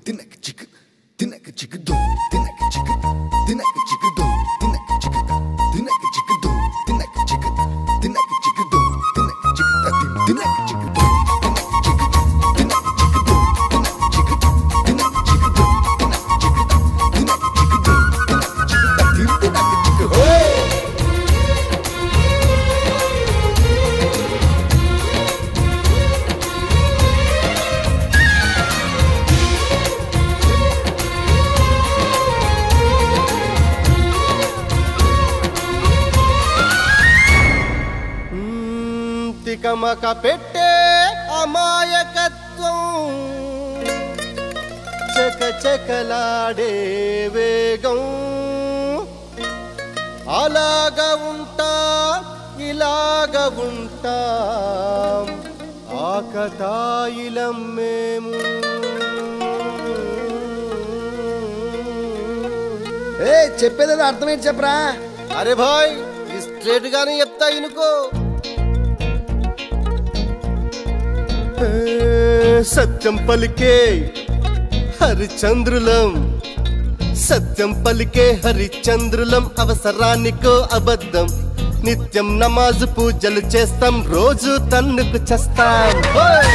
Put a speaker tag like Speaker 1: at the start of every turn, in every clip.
Speaker 1: తినక చిక్ తినక చిక్ దో తినక చిక్ తినక చిక్ దో తినక చిక్ తినక చిక్ దో తినక చిక్ తినక చిక్ దో తినక చిక్ తినక చిక్ దో తినక చిక్ తినక చిక్ దో తినక చిక్ తినక చిక్ దో తినక చిక్ తినక చిక్ దో తినక చిక్ తినక చిక్ హోయ్
Speaker 2: మ్మ్, తికమక పెట్టే అమాయకత్వం చక చకలాడే వేగం అలాగా ఉంటా ఇలాగ ఉంటా ఆకతాయిలం మేము
Speaker 3: ఏ చెప్పేది అర్థమేంటి చెప్పరా
Speaker 2: అరే భాయ్ స్ట్రేట్ గానే చెప్తా ఇనుకో ఏ, సత్యం పలికే హరిచంద్రులం సత్యం పలికే హరిచంద్రులం అవసరానికో అబద్ధం నిత్యం నమాజు పూజలు చేస్తాం రోజు తన్నుకు చేస్తాం ఓయ్!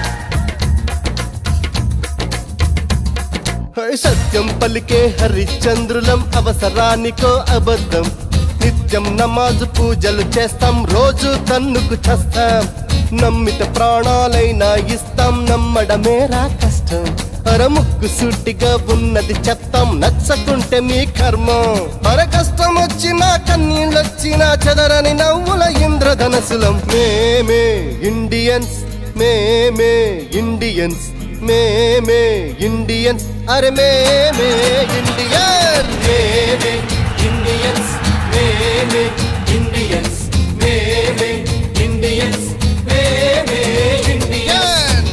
Speaker 2: హై సత్యం పలికే హరిచంద్రులం అవసరానికో అబద్ధం నిత్యం నమాజు పూజలు చేస్తాం రోజు తన్నుకు చేస్తాం నమ్మిత ప్రాణాలైనా ఇస్తాం నమ్మడమేరా కష్టం అరముక్కు సూటిగా ఉన్నది చెప్తాం నచ్చకుంటే మీ కర్మం అర కష్టం వచ్చినా కన్నీళ్ళొచ్చినా చెదరని నవ్వుల ఇంద్రధనసులం మేమే ఇండియన్స్ మేమే ఇండియన్స్ మేమే ఇండియన్స్ అరే మేమే ఇండియన్ మేమే ఇండియన్స్ మేమే ఇండియన్స్ మేమే ఇండియన్స్ మేమే ఇండియన్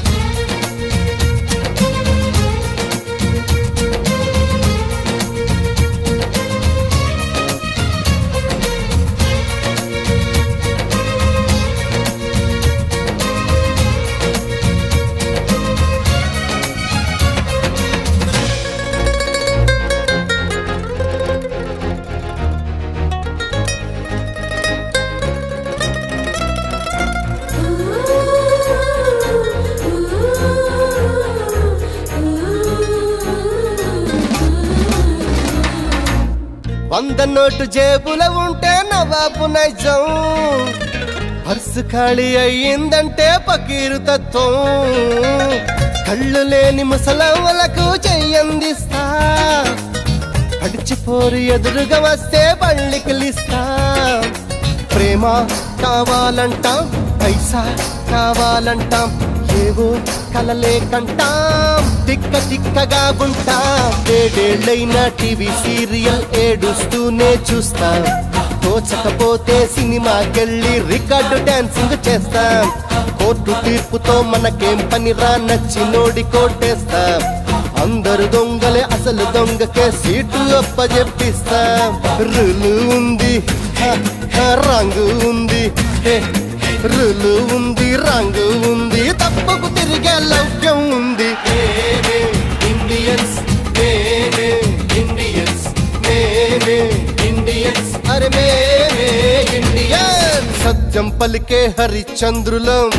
Speaker 2: వంద నోటు జేబుల ఉంటే నవాబు నైజం పర్సు ఖాళీ అయ్యిందంటే పకీరు తత్వం కళ్ళు లేని ముసలవ్వలకు చెయ్యందిస్తా పడిచిపోరు ఎదురుగా వస్తే పళ్ళికిలిస్తా ప్రేమ కావాలంటాం పైసా కావాలంటాం ఏవో కలలే కంటాం తిక్క తిక్కగా ఉంటాం ఏడేళ్ళైన టీవీ సీరియల్ ఏడుస్తూనే చూస్తాం తోచకపోతే సినిమాకెళ్ళి రికార్డు డాన్సింగ్ చేస్తాం కోర్టు తీర్పుతో మనకేం పనిరా నచ్చినోడి కోటేస్తాం అందరు దొంగలే అసలు దొంగకే సీటు అప్పజెప్పిస్తాం రులు ఉంది హ, హ, రంగు ఉంది హే, రులు ఉంది రంగు ఉంది తప్పకు తిరిగే లౌక్యం ఉంది మేమే ఇండియన్స్ మేమే ఇండియన్స్ మేమే ఇండియన్స్ అరే మేమే ఇండియన్ సత్యం పలికే హరిచంద్రులం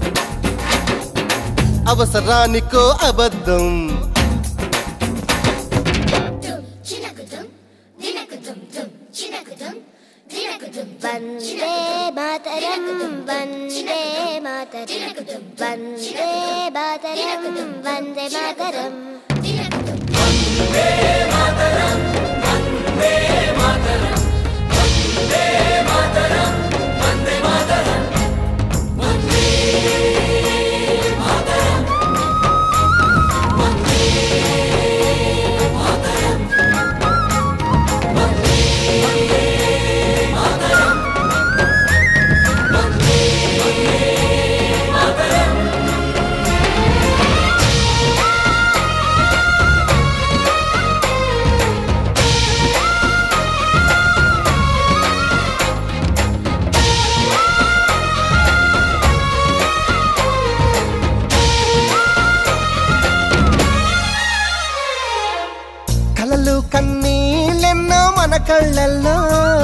Speaker 2: అవసరానికో అబద్ధం
Speaker 4: వందే మాతరం వందే మాతరం వందే మాతరం వందే మాతరం
Speaker 5: Thank
Speaker 2: కన్నీళ్ళెన్నో మన కళ్ళల్లో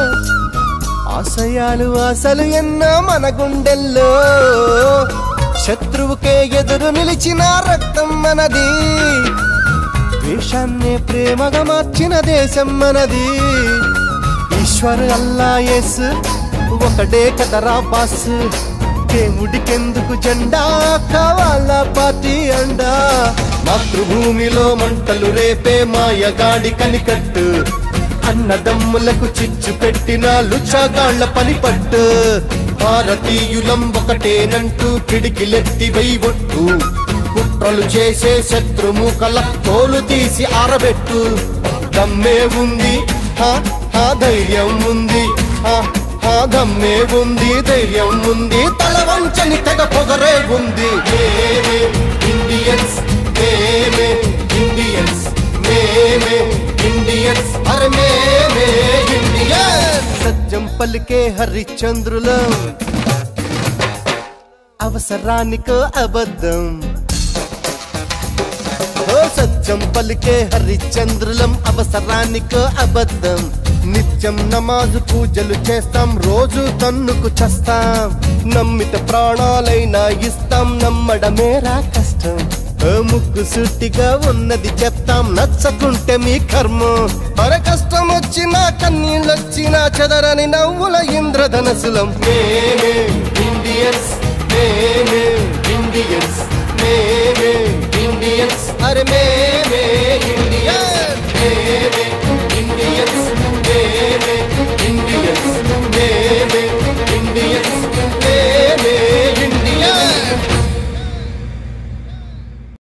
Speaker 2: ఆశయాలు ఆశలు ఎన్నో మన గుండెల్లో శత్రువుకే ఎదురు నిలిచిన రక్తం మనది ద్వేషాన్నే ప్రేమగా మార్చిన దేశం మనది ఈశ్వర్ అల్లా యేసు ఒకడే కదరా బాస్ దేవుడికెందుకు జెండా కావాలా పార్టీ అండా మాతృభూమిలో మంటలు రేపే మాయగాడి కనికట్టు అన్నదమ్ములకు చిచ్చు పెట్టిన లుచాగాళ్ల పని పట్టు భారతీయులం ఒకటేనంటూ పిడికిలెత్తి వెయ్యొట్టు కుట్రలు చేసే శత్రుముఖల తోలు తీసి ఆరబెట్టు దమ్మే ఉంది హా, హా, ధైర్యం ఉంది హా, హా, దమ్మే ఉంది ధైర్యం ఉంది తల వంచని తెగ పొగరే ఉంది మేమే ఇండియన్స్ మేమే ఇండియన్స్ మేమే ఇండియన్స్ అరే మేమే ఇండియన్స్ సత్యం పలికే హరిచంద్రులం అవసరానికో అబద్ధం ఓ సత్యం పలికే హరిచంద్రులం అవసరానికో అబద్ధం నిత్యం నమాజు పూజలు చేస్తాం రోజు తన్నుకు చేస్తాం నమ్మిత ప్రాణాలైనా ఇస్తాం నమ్మడమేరా కష్టం ఓ ముక్కు సుట్టిగా ఉన్నది చెప్తాం నచ్చకుంటే మీ కర్మ పర కష్టం వచ్చినా కన్నీళ్ళొచ్చినా చెదరని నవ్వుల ఇంద్రధనసులం మేమే ఇండియన్స్ మేమే ఇండియన్స్ మేమే ఇండియన్స్ అరే మేమే